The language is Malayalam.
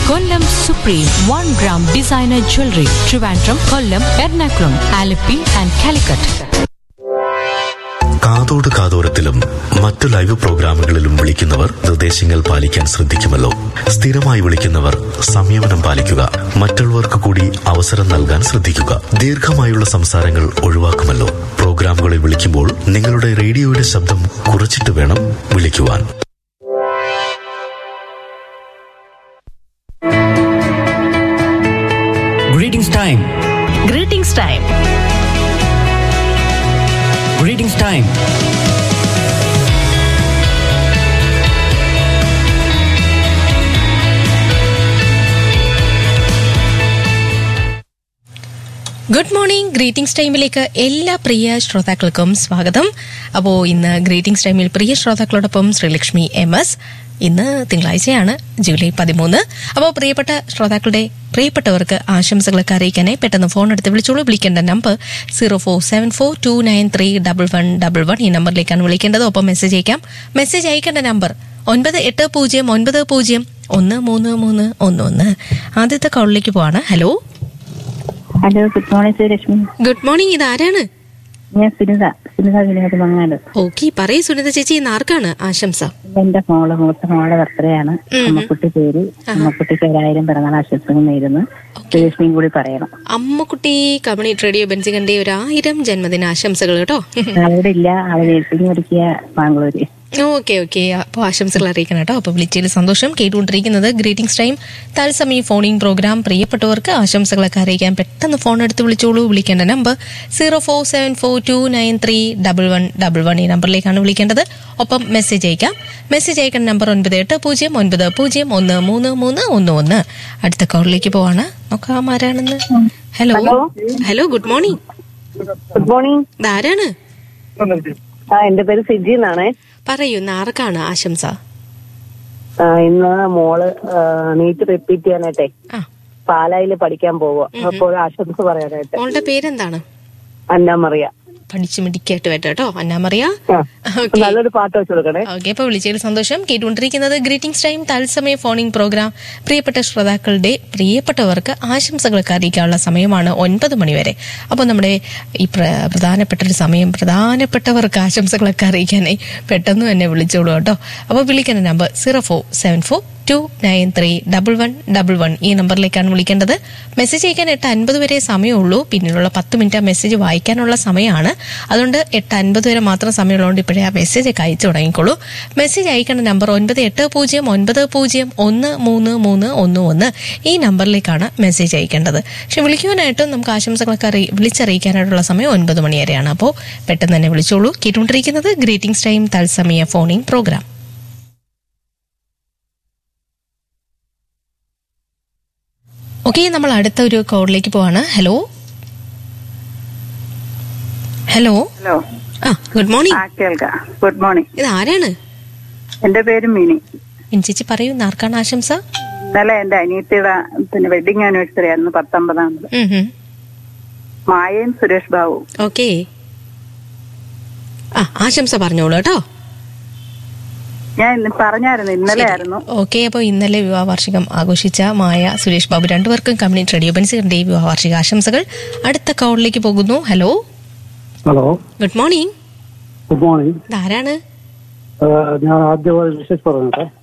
Kollam supreme one gram designer jewellery Trivandrum Kollam Ernakulam Alleppey and Calicut കാതോട് കാതോരത്തിലും മറ്റു ലൈവ് പ്രോഗ്രാമുകളിലും വിളിക്കുന്നവർ നിർദ്ദേശങ്ങൾ പാലിക്കാൻ ശ്രദ്ധിക്കുമല്ലോ സ്ഥിരമായി വിളിക്കുന്നവർ സംയമനം പാലിക്കുക മറ്റുള്ളവർക്ക് കൂടി അവസരം നൽകാൻ ശ്രദ്ധിക്കുക ദീർഘമായുള്ള സംസാരങ്ങൾ ഒഴിവാക്കുമല്ലോ പ്രോഗ്രാമുകളിൽ വിളിക്കുമ്പോൾ നിങ്ങളുടെ റേഡിയോയുടെ ശബ്ദം കുറച്ചിട്ട് വേണം വിളിക്കുവാൻ Greetings time. Greetings time Greetings time. Good morning greetings ടൈമിലേക്ക് എല്ലാ പ്രിയ ശ്രോതാക്കൾക്കും സ്വാഗതം അപ്പോൾ ഇന്ന് ഗ്രീറ്റിംഗ്സ് ടൈമിൽ പ്രിയ ശ്രോതാക്കളോടൊപ്പം ശ്രീലക്ഷ്മി എം എസ് ഇന്ന് തിങ്കളാഴ്ചയാണ് ജൂലൈ പതിമൂന്ന് അപ്പോൾ പ്രിയപ്പെട്ട ശ്രോതാക്കളുടെ പ്രിയപ്പെട്ടവർക്ക് ആശംസകളൊക്കെ അറിയിക്കാനായി പെട്ടെന്ന് ഫോൺ എടുത്ത് വിളിച്ചോളൂ വിളിക്കേണ്ട number zero four seven four two nine three double one double one ഈ നമ്പറിലേക്കാണ് വിളിക്കേണ്ടത് ഒപ്പം മെസ്സേജ് അയക്കാം മെസ്സേജ് അയക്കേണ്ട നമ്പർ ഒൻപത് എട്ട് പൂജ്യം ഒൻപത് പൂജ്യം ഒന്ന് മൂന്ന് മൂന്ന് ഒന്ന് ഒന്ന് ആദ്യത്തെ കോളിലേക്ക് പോവാണ് hello hello good morning Sreelakshmi good morning ഇത് ആരാണ് ഞാൻ സുനിത സുനിത വിനോദ് മങ്ങാട് ഓക്കെ പറയൂ സുനിത ചേച്ചി ഇന്ന് ആർക്കാണ് ആശംസ എന്റെ മോള് മൂത്ത മോളെ ബർത്ത്ഡേ ആണ് അമ്മക്കുട്ടി പേര് അമ്മക്കുട്ടിക്ക് ഒരായിരം പിറന്നാൾ ആശംസകൾ നേരുന്നു ശ്രീലക്ഷ്മിയും കൂടി പറയണം അമ്മക്കുട്ടി കമ്മ്യൂണിറ്റി റേഡിയോ ബെൻസികന്റെ ഒരു ആയിരം ജന്മദിന ആശംസകൾ കേട്ടോ ആളിവിടെ ഇല്ല ആള് നേഴ്സിംഗ് പഠിക്കുക ബാംഗ്ലൂര് ഓക്കെ ഓക്കെ അപ്പോൾ ആശംസകൾ അറിയിക്കണം കേട്ടോ അപ്പോൾ വിളിച്ചതിൽ സന്തോഷം കേട്ടുകൊണ്ടിരിക്കുന്നത് ഗ്രീറ്റിംഗ്സ് ടൈം തത്സമയം ഫോണിംഗ് പ്രോഗ്രാം പ്രിയപ്പെട്ടവർക്ക് ആശംസകളൊക്കെ അറിയിക്കാൻ പെട്ടെന്ന് ഫോൺ എടുത്ത് വിളിച്ചോളൂ വിളിക്കേണ്ട number zero four seven four two nine three double one double one ഈ നമ്പറിലേക്കാണ് വിളിക്കേണ്ടത് ഒപ്പം മെസ്സേജ് അയക്കാം മെസ്സേജ് അയക്കേണ്ട നമ്പർ ഒൻപത് എട്ട് പൂജ്യം ഒൻപത് പൂജ്യം ഒന്ന് മൂന്ന് മൂന്ന് ഒന്ന് ഒന്ന് അടുത്ത കോളിലേക്ക് പോവാണ് നോക്കാം ആരാണെന്ന് hello hello good morning good morning ഇതാരാണ് ആ എന്റെ പേര് സിജി എന്നാണേ പറയൂ ഇന്ന് ആർക്കാണ് ആശംസ ആ, ഇന്ന് മോള് നീറ്റ് റിപ്പീറ്റ് ചെയ്യാനായിട്ടെ ആ പാലായില് പഠിക്കാൻ പോവുക അപ്പോൾ ആശംസ പറയാനായിട്ട് മോളുടെ പേരെന്താണ് അന്ന മറിയ പഠിച്ചു മിടിക്കായിട്ട് വരട്ടെ കേട്ടോ അന്നാമറിയ ആ. ഓക്കെ നല്ലൊരു പാട്ട് വെച്ച് കൊടുക്കണേ ഓക്കെ അപ്പൊ വിളിച്ചതിൽ സന്തോഷം കേട്ടുകൊണ്ടിരിക്കുന്നത് ഗ്രീറ്റിംഗ്സ് ടൈം തത്സമയ ഫോണിംഗ് പ്രോഗ്രാം പ്രിയപ്പെട്ട ശ്രോതാക്കളുടെ പ്രിയപ്പെട്ടവർക്ക് ആശംസകളൊക്കെ അറിയിക്കാനുള്ള സമയമാണ് ഒൻപത് മണിവരെ അപ്പോൾ നമ്മുടെ ഈ പ്ര- പ്രധാനപ്പെട്ട ഒരു സമയം പ്രധാനപ്പെട്ടവർക്ക് ആശംസകളൊക്കെ അറിയിക്കാനായി പെട്ടെന്ന് തന്നെ വിളിച്ചോളൂ കേട്ടോ അപ്പോൾ വിളിക്കേണ്ട number zero four seven four two nine three double one double one ഈ നമ്പറിലേക്കാണ് വിളിക്കേണ്ടത് മെസ്സേജ് അയക്കാൻ എട്ട് അൻപത് വരെ സമയമുള്ളൂ പിന്നീടുള്ള പത്ത് മിനിറ്റ് ആ മെസ്സേജ് വായിക്കാനുള്ള സമയമാണ് അതുകൊണ്ട് എട്ട് അൻപത് വരെ മാത്രം സമയമുള്ളതുകൊണ്ട് ഇപ്പോഴേ ആ മെസ്സേജ് ഒക്കെ അയച്ചു തുടങ്ങിക്കോളൂ മെസ്സേജ് അയക്കേണ്ട നമ്പർ ഒൻപത് എട്ട് പൂജ്യം ഒൻപത് പൂജ്യം ഒന്ന് മൂന്ന് മൂന്ന് ഒന്ന് ഒന്ന് ഈ നമ്പറിലേക്കാണ് മെസ്സേജ് അയക്കേണ്ടത് പക്ഷെ വിളിക്കുവാനായിട്ടും നമുക്ക് ആശംസകളൊക്കെ അറിയി വിളിച്ചറിയിക്കാനായിട്ടുള്ള സമയം ഒൻപത് മണി വരെയാണ് അപ്പോൾ പെട്ടെന്ന് തന്നെ വിളിച്ചോളൂ കേട്ടുകൊണ്ടിരിക്കുന്നത് ഗ്രീറ്റിംഗ്സ് ടൈം തത്സമയ ഫോണിംഗ് പ്രോഗ്രാം ഓക്കെ നമ്മൾ അടുത്ത ഒരു കോഡിലേക്ക് പോവാണ് ഹലോ ഹലോ ഹലോ ആ ഗുഡ് മോർണിംഗ് ആ കേൾക്കാം ഗുഡ് മോർണിംഗ് ഇത് ആരാണ് എന്റെ പേര് മിനി ചേച്ചി പറയൂ ഇന്ന് ആർക്കാണ് ആശംസ ഇന്നലെ എന്റെ അനിയത്തിയുടെ പിന്നെ വെഡിങ് ആനിവേഴ്സറി ആയിരുന്നു പത്തൊമ്പതാമത് മായയും സുരേഷ് ബാബു ഓക്കെ ആ ആശംസ പറഞ്ഞോളൂ കേട്ടോ ഞാൻ ഇന്ന് പറഞ്ഞായിരുന്നു ഇന്നലെ ആയിരുന്നു ഓക്കെ അപ്പോൾ ഇന്നലെ വിവാഹ വാർഷികം ആഘോഷിച്ച മായ സുരേഷ് ബാബു രണ്ടുപേർക്കും കമ്മ്യൂണിറ്റി റേഡിയോ ബെൻസിന്റെ വിവാഹ വാർഷിക ആശംസകൾ അടുത്ത കോളിലേക്ക് പോകുന്നു hello hello good morning good morning ഇതാരാണ് ഞാൻ ആദ്യമായി വിശേഷ് പറഞ്ഞോട്ടെ